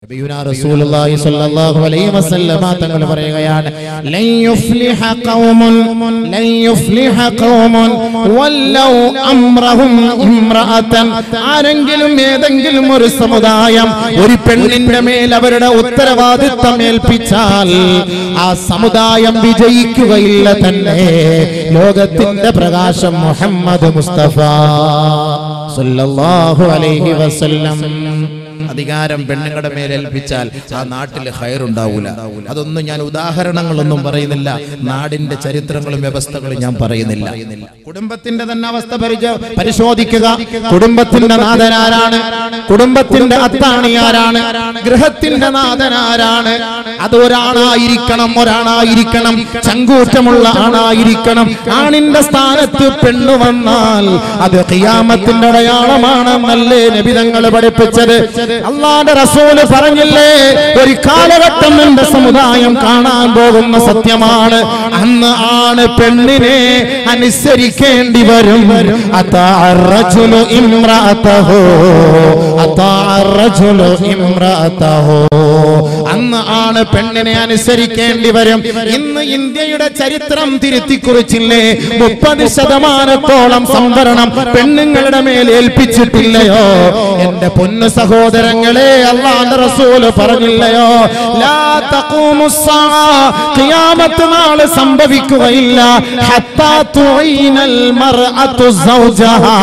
നബിയുനാ റസൂലുള്ളാഹി സ്വല്ലല്ലാഹു അലൈഹി വസല്ലമ തങ്ങൾ പറയുകയാണ് ലൻ യുഫ്ലിഹ ഖൗമുൻ ലൻ യുഫ്ലിഹ ഖൗമുൻ വല്ലൗ അംറഹും ഇംറഅതൻ ആരെങ്കിലും ഏതെങ്കിലും ഒരു സമുദായം ഒരു പെണ്ണിന്റെ മേൽ അവരുടെ ഉത്തരവാദിത്തം ഏൽപ്പിച്ചാൽ ആ സമുദായം വിജയിക്കുകയില്ല തന്നെ ലോകത്തിന്റെ പ്രകാശം മുഹമ്മദ് മുസ്തഫ സല്ലല്ലാഹു അലൈഹി വസല്ലം അധികാരം പെണ്ണുങ്ങളുടെ മേൽ ഏൽപ്പിച്ചാൽ ആ നാട്ടിൽ ഹയറുണ്ടാവൂല അതൊന്നും ഞാൻ ഉദാഹരണങ്ങളൊന്നും പറയുന്നില്ല നാടിന്റെ ചരിത്രങ്ങളും വ്യവസ്ഥകളും ഞാൻ പറയുന്നില്ല കുടുംബത്തിന്റെ തന്നെ അവസ്ഥ പരിച- പരിശോധിക്കുക കുടുംബത്തിന്റെ നാഥനാരാണ് കുടുംബത്തിന്റെ അത്താണി ആരാണ് ഗൃഹത്തിന്റെ നാഥനാരാണ് അത് ഒരാണായിരിക്കണം ഒരാണായിരിക്കണം ചങ്കൂറ്റമുള്ള ആണായിരിക്കണം ആണിന്റെ സ്ഥാനത്ത് പെണ്ണു വന്നാൽ അത് ഖിയാമത്തിന്റെ അടയാളമാണെന്നല്ലേ നബിതങ്ങൾ പഠിപ്പിച്ചത് അള്ളാന്റെ റസൂല് പറഞ്ഞില്ലേ ഒരു കാലഘട്ടം എന്റെ സമുദായം കാണാൻ പോകുന്ന സത്യമാണ് അന്ന് ആണ് പെണ്ണിനെ അനുസരിക്കേണ്ടി വരും അതാറജുലു ഇമ്രാതഹു അതാറജുലു ഇമ്രാതഹു അന്ന് ആണ് പെണ്ണിനെ അനുസരിക്കേണ്ടി വരും ഇന്ന് ഇന്ത്യയുടെ ചരിത്രം തിരുത്തി കുറിച്ചില്ലേ മുപ്പത് ശതമാനത്തോളം സംവരണം പെണ്ണുങ്ങളുടെ മേൽ ഏൽപ്പിച്ചിട്ടില്ലയോ എന്റെ പൊന്നു സഹോദരങ്ങളെ അള്ളാന്റെ റസൂല് പറഞ്ഞില്ലയോ ലാ തഖൂമുസ്സാ ഖിയാമത്ത് നാള് സംഭവിക്കുകയില്ല ഹത്താ തുഈനൽ മർഅതു സൗജഹാ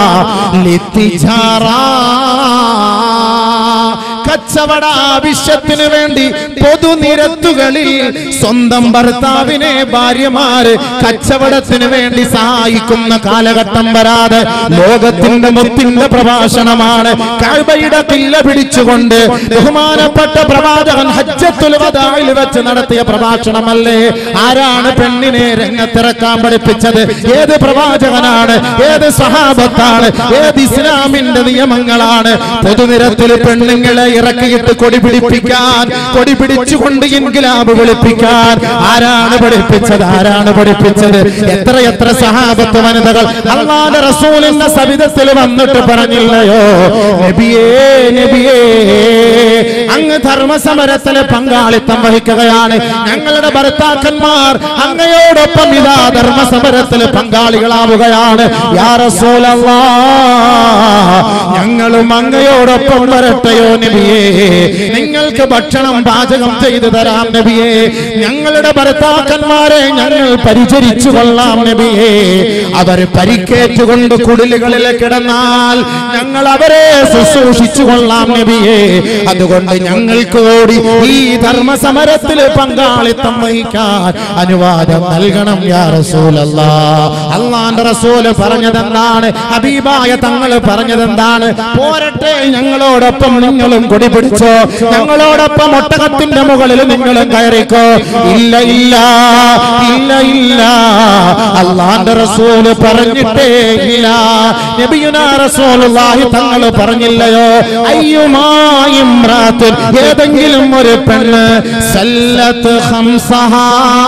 ലിത്തിജാറാ കച്ചവട ആവശ്യത്തിന് വേണ്ടി പൊതുനിരത്തുകളിൽ സ്വന്തം ഭർത്താവിനെ ഭാര്യമാര് കച്ചവടത്തിന് വേണ്ടി സഹായിക്കുന്ന കാലഘട്ടം വരാതെ ലോകത്തിന്റെ മുത്തിന്റെ പ്രഭാഷണമാണ് കഅബയുടെ കില്ല പിടിച്ചുകൊണ്ട് ബഹുമാനപ്പെട്ട പ്രവാചകൻ ഹജ്ജത്തുൽ വദാഇൽ വെച്ച് നടത്തിയ പ്രഭാഷണമല്ലേ ആരാണ് പെണ്ണിനെ രംഗത്തിറക്കാൻ പഠിപ്പിച്ചത് ഏത് പ്രവാചകനാണ് ഏത് സഹാബത്താണ് ഏത് ഇസ്ലാമിന്റെ നിയമങ്ങളാണ് പൊതുനിരത്തിൽ പെണ്ണുങ്ങളെ ഇറക്കിയിട്ട് കൊടി പിടിപ്പിക്കാൻ കൊടി പിടിച്ചുകൊണ്ട് ഇൻകിലാബ് വിളിപ്പിക്കാൻ ആരാണ് പഠിപ്പിച്ചത് ആരാണ് പഠിപ്പിച്ചത് എത്ര എത്ര സഹാബത്ത് വനിതകൾ അള്ളാന്റെ റസൂലിന്റെ സവിധത്തിൽ വന്നിട്ട് പറഞ്ഞില്ലയോ നബിയേ നബിയേ അങ്ങ് ധർമ്മസമരത്തിലെ പങ്കാളിത്തം വഹിക്കുകയാണ് ഞങ്ങളുടെ ഭർത്താക്കന്മാർ അങ്ങയോടൊപ്പം ഇതാ ധർമ്മസമരത്തിൽ പങ്കാളികളാവുകയാണ് യാ റസൂലല്ലാ ഞങ്ങളും അങ്ങയോടൊപ്പം വരട്ടെയോ നബിയേ നിങ്ങൾക്ക് ഭക്ഷണം പാചകം ചെയ്തു തരാം നബിയേ ഞങ്ങളുടെ ഭർത്താക്കന്മാരെ ഞങ്ങൾ പരിചരിച്ചു കൊള്ളാം നബിയേ അവർ പരിക്കേറ്റുകൊണ്ട് കുടിലുകളിൽ കിടന്നാൽ ഞങ്ങൾ അവരെ ശുശ്രൂഷിച്ചു കൊള്ളാം നബിയേ അതുകൊണ്ട് ഞങ്ങൾക്ക് കൂടി ഈ ധർമ്മസമരത്തിൽ പങ്കാളിത്തം വഹിക്കാൻ അനുവാദം നൽകണം യാ റസൂലല്ലാ അള്ളാന്റെ റസൂല് പറഞ്ഞതെന്താണ് ഹബീബായ തങ്ങൾ പറഞ്ഞതെന്താണ് പോരട്ടെ ഞങ്ങളോടൊപ്പം നിങ്ങളും കൊടി പിടിച്ചോ ഞങ്ങളോടൊപ്പം ഒട്ടകത്തിന്റെ മുകളിൽ നിങ്ങളും കയറിക്കോ ഇല്ല ഇല്ല ഇല്ല ഇല്ല അള്ളാന്റെ റസൂല് പറഞ്ഞിട്ടേ ഇല്ല നബിയുനാ റസൂലുള്ളാഹി തങ്ങൾ പറഞ്ഞില്ലയോ അയ്യുമായും റാത്തിൽ ഏതെങ്കിലും ഒരു പെണ്ണ് സല്ലത്ത് ഖംസഹാ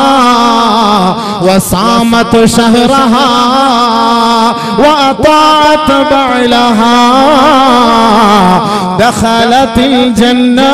വസാമത്ത് ഷഹ്റഹാ وأطاعت بعلها دخلت الجنة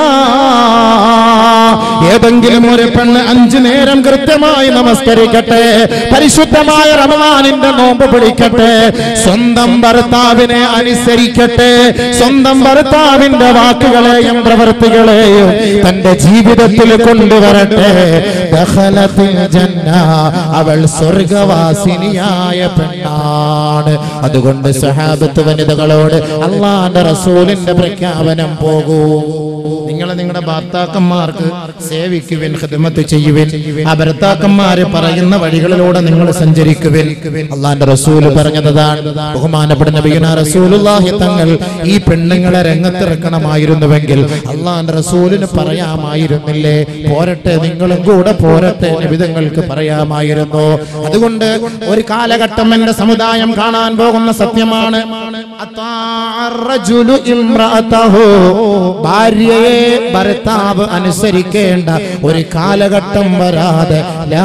ഏതെങ്കിലും ഒരു പെണ്ണ് അഞ്ചു നേരം കൃത്യമായി നമസ്കരിക്കട്ടെ പരിശുദ്ധമായ റമദാനിന്റെ നോമ്പ് പിടിക്കട്ടെ സ്വന്തം ഭർത്താവിനെ അനുസരിക്കട്ടെ സ്വന്തം ഭർത്താവിന്റെ വാക്കുകളെയും പ്രവൃത്തികളെയും തന്റെ ജീവിതത്തിൽ കൊണ്ടുവരട്ടെ ദഖലത്തിൽ ജന്ന അവൾ സ്വർഗവാസിനിയായ പെണ്ണാണ് അതുകൊണ്ട് സഹാബത്ത് വനിതകളോട് അള്ളാന്റെ റസൂലിന്റെ പ്രഖ്യാപനം പോകൂ നിങ്ങൾ നിങ്ങളുടെ ഭർത്താക്കന്മാർക്ക് സേവിക്കുവിൻ ഖിദ്മത്ത് ചെയ്യുവിൻ ആ ഭർത്താക്കന്മാര് പറയുന്ന വഴികളിലൂടെ നിങ്ങൾ സഞ്ചരിക്കുവിൻ അള്ളാന്റെ റസൂല് പറഞ്ഞതാണ് ബഹുമാനപ്പെട്ട നബിയുന റസൂലുള്ളാഹി തങ്ങൾ ഈ പെണ്ണുങ്ങളെ രംഗത്തിറക്കണമായിരുന്നുവെങ്കിൽ അള്ളാന്റെ റസൂലിന് പറയാമായിരുന്നില്ലേ പോരട്ടെ നിങ്ങളും കൂടെ പോരട്ടെ നബിതങ്ങൾക്ക് പറയാമായിരുന്നു അതുകൊണ്ട് ഒരു കാലഘട്ടം എന്റെ സമുദായം കാണാൻ പോകുന്ന സത്യമാണ് അത്താറജുലു ഇമ്രഅതഹു. ഭാര്യയെ ഭർത്താവ് അനുസരിക്കേണ്ട ഒരു കാലഘട്ടം വരാതെ ലാ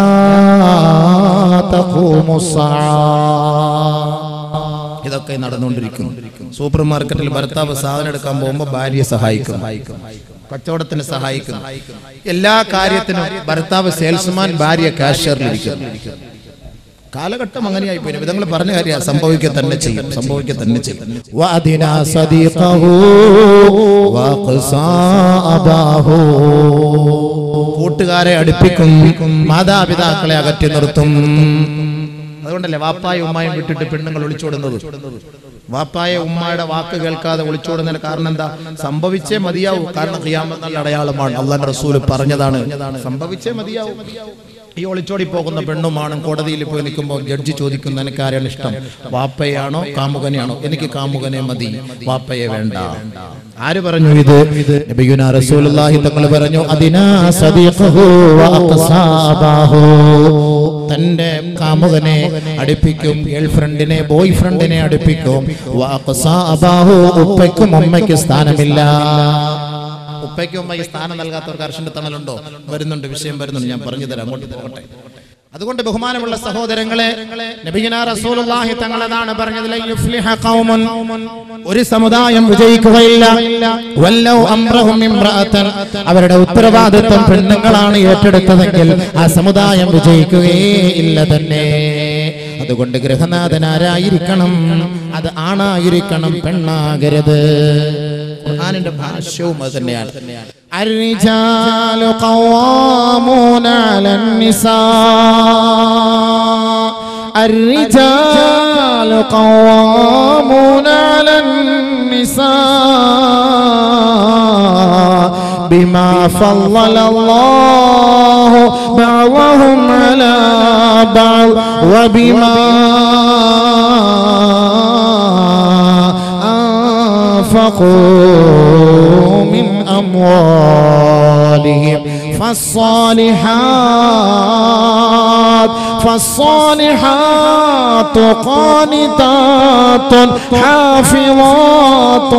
തഖൂമുസ്സാ. ഇതൊക്കെ നടന്നുകൊണ്ടിരിക്കുന്നു സൂപ്പർ മാർക്കറ്റിൽ ഭർത്താവ് സാധനം എടുക്കാൻ പോകുമ്പോൾ ഭാര്യ സഹായിക്കും കച്ചവടത്തിന് സഹായിക്കുന്നു എല്ലാ കാര്യത്തിനും ഭർത്താവ് സെയിൽസ്മാൻ ഭാര്യ കാഷ്യറിലിരിക്കുന്നു കാലഘട്ടം അങ്ങനെയായി പോയി വിധങ്ങൾ പറഞ്ഞ കാര്യം സംഭവിക്കുക തന്നെ ചെയ്യും സംഭവിക്കുക തന്നെ ചെയ്യും وأدنى صديقه وأقصى أباه കൂട്ടുകാരെ അടുപ്പിക്കും മാതാപിതാക്കളെ അകറ്റി നിർത്തും അതുകൊണ്ടല്ലേ വാപ്പായ ഉമ്മായും വിട്ടിട്ട് പെണ്ണുങ്ങൾ ഒളിച്ചോടുന്നത് വാപ്പായ ഉമ്മായുടെ വാക്ക് കേൾക്കാതെ ഒളിച്ചോടുന്നതിന് കാരണം എന്താ സംഭവിച്ചേ മതിയാവൂ കാരണം ഖിയാമത്ത് നല്ല അടയാളമാണ് അള്ളാഹ് റസൂൽ പറഞ്ഞതാണ് സംഭവിച്ചേ മതിയാവൂ ഈ ഒളിച്ചോടി പോകുന്ന പെണ്ണുമാണ് കോടതിയിൽ പോയി നിൽക്കുമ്പോൾ ജഡ്ജി ചോദിക്കുന്ന എനിക്ക് ആരെയാണ് ഇഷ്ടം വാപ്പയാണോ കാമുകനെയാണോ എനിക്ക് കാമുകനെ മതി വാപ്പയെ വേണ്ട ആര് പറഞ്ഞു ഇത് നബിയുനാ റസൂലുള്ളാഹി തങ്ങൾ പറഞ്ഞു أدنى صديقه وأقصى أباه തന്റെ കാമുകനെ അടുപ്പിക്കും ഗേൾ ഫ്രണ്ടിനെ ബോയ് ഫ്രണ്ടിനെ അടുപ്പിക്കും وأقصى أباه ഉപ്പയ്ക്കും ഉമ്മയ്ക്കും സ്ഥാനമില്ല ഉപ്പയ്ക്കും ഉമ്മയ്ക്ക് സ്ഥാനം നൽകാത്തവർക്ക് അർഷന്റെ തണലുണ്ടോ വരുന്നുണ്ട് വിഷയം വരുന്നുണ്ട് ഞാൻ പറഞ്ഞു തരാം അങ്ങോട്ട് പോകട്ടെ അതുകൊണ്ട് ബഹുമാനമുള്ള സഹോദരങ്ങളെ നബിഗിന റസൂലുള്ളാഹി തങ്ങളതാണ് പറഞ്ഞത് ലൻ യുഫ്ലിഹ ഖൗമുൻ ഒരു സമുദായം വിജയിക്കുകയില്ല വല്ലൗ അംറഹും ഇംറഅതൻ അവരുടെ ഉത്തരവാദിത്വം പെണ്ണുങ്ങളാണ് ഏറ്റെടുത്തതെങ്കിൽ ആ സമുദായം വിജയിക്കുകയേ ഇല്ല തന്നെ അതുകൊണ്ട് ഗൃഹനാഥൻ ആരായിരിക്കണം അത് ആണായിരിക്കണം പെണ്ണാകരുത് ഖുർആനിന്റെ ഭാഷ്യവും അത് തന്നെയാണ് الرجال قوامون على النساء الرجال قوامون على النساء بما فضل الله بعضهم على بعض وبما أنفقوا من أموالهم فالصالحات فالصالحات قانتات حافظات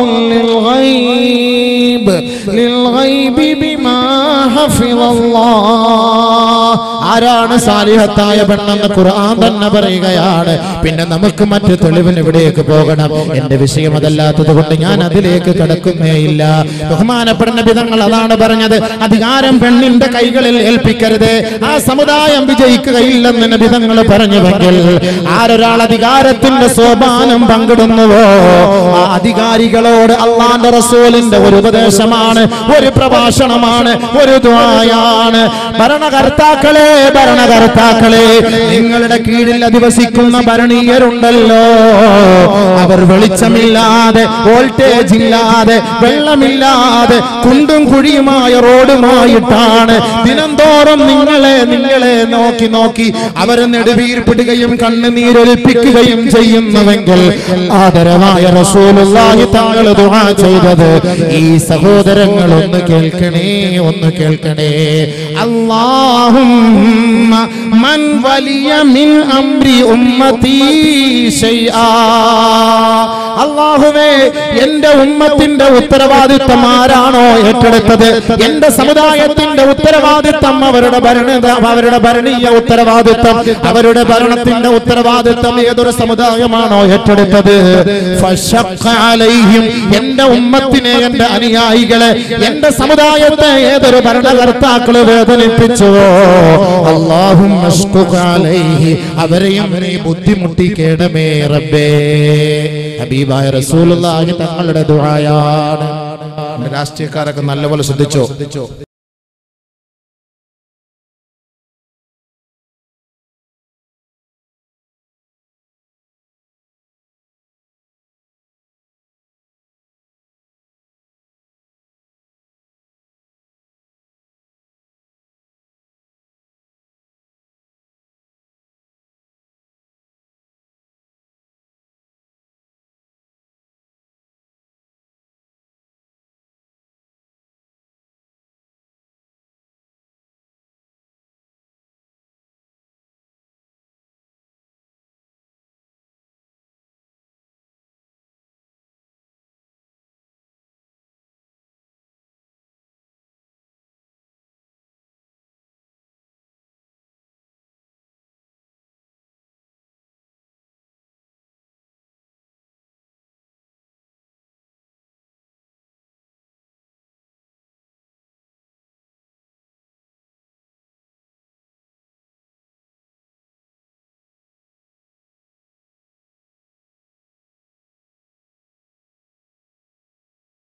للغيب للغيب بما حفظ الله ആരാണ് സാലിഹത്തായ പെണ്ണെന്ന് ഖുർആൻ തന്നെ പറയുകയാണ് പിന്നെ നമുക്ക് മറ്റു തെളിവിന് ഇവിടേക്ക് പോകണം എന്റെ വിഷയം അതല്ലാത്തത് കൊണ്ട് ഞാൻ അതിലേക്ക് കടക്കുന്നേയില്ല ബഹുമാനപ്പെടുന്ന വിധങ്ങൾ അതാണ് പറഞ്ഞത് അധികാരം പെണ്ണിന്റെ കൈകളിൽ ഏൽപ്പിക്കരുത് ആ സമുദായം വിജയിക്കുകയില്ലെന്ന് നബിതങ്ങൾ പറഞ്ഞുവെങ്കിൽ ആരൊരാൾ അധികാരത്തിന്റെ സോപാനം പങ്കിടുന്നുവോ ആ അധികാരികളോട് അള്ളാന്റെ റസൂലിന്റെ ഒരു ഉപദേശമാണ് ഒരു പ്രഭാഷണമാണ് ഒരു ദ്വായാണ് ഭരണകർത്താക്കളെ ഭരണകർത്താക്കളെ നിങ്ങളുടെ കീഴിൽ അധിവസിക്കുന്ന ഭരണീയരുണ്ടല്ലോ അവർ വെളിച്ചമില്ലാതെ വോൾട്ടേജ് ഇല്ലാതെ വെള്ളമില്ലാതെ കുണ്ടും കുഴിയുമായ റോഡുമായിട്ടാണ് ദിനംതോറും നിങ്ങളെ നിങ്ങളെ നോക്കി നോക്കി അവർ നെടുവീർപ്പിടുകയും കണ്ണുനീരൊലിപ്പിക്കുകയും ചെയ്യുന്നുവെങ്കിൽ ആദരവായ റസൂലുള്ളാഹി തങ്ങൾ ദുആ ചെയ്തത് ഈ സഹോദരങ്ങൾ ഒന്ന് കേൾക്കണേ ഒന്ന് കേൾക്കണേ അല്ലാഹുമ്മ മൻ വലിയ മിൻ അംരി ഉമ്മത്തി ശൈആ അള്ളാഹുവേ എന്റെ ഉമ്മത്തിന്റെ ഉത്തരവാദിത്തം ആരാണോ ഏറ്റെടുത്തത് എന്റെ സമുദായത്തിന്റെ ഉത്തരവാദിത്തം അവരുടെ ഭരണ അവരുടെ ഭരണീയ ഉത്തരവാദിത്തം അവരുടെ ഭരണത്തിന്റെ ഉത്തരവാദിത്തം ഏതൊരു സമുദായമാണോ ഏറ്റെടുത്തത് ഫശഖ അലൈഹിം എന്റെ ഉമ്മത്തിനെ എന്റെ അനുയായികളെ എന്റെ സമുദായത്തെ ഏതൊരു ഭരണകർത്താക്കള് വേദനിപ്പിച്ചുവോ അള്ളാഹും അവരെയും നീ ബുദ്ധിമുട്ടിക്കേണമേ റബ്ബേ ഹബീബായ റസൂലുള്ളാഹി തങ്ങളുടെ ദുആയാണ് രാഷ്ട്രീയക്കാരൊക്കെ നല്ലപോലെ ശ്രദ്ധിച്ചോ